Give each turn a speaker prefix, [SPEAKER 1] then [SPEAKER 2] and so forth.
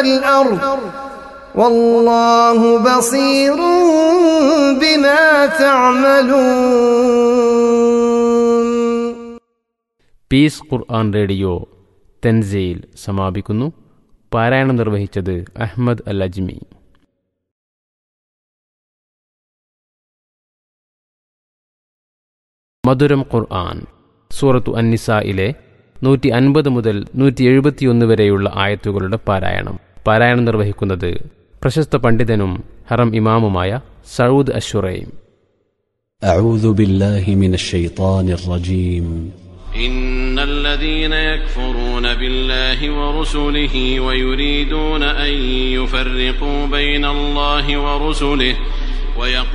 [SPEAKER 1] والأرض والله بصير بما تعملون
[SPEAKER 2] piece ഖുർആൻ radio തെൻസയിൽ സമാപിക്കുന്നു പാരായണം നിർവഹിച്ചത് അഹ്മദ് അൽ അജ്മി മധുരം ഖുർആൻ സൂറത്തു അന്നിസയിലെ നൂറ്റി അൻപത് മുതൽ നൂറ്റി എഴുപത്തിയൊന്ന് വരെയുള്ള ആയത്തുകളുടെ പാരായണം പാരായണം നിർവഹിക്കുന്നത് പ്രശസ്ത പണ്ഡിതനും ഹറം ഇമാമുമായ സൗദ് അഷുറൈം
[SPEAKER 3] أعوذ بالله من الشيطان الرجيم
[SPEAKER 4] إن الذين يكفرون بالله ورسله ويريدون أن يفرقوا بين الله ورسله ويقولون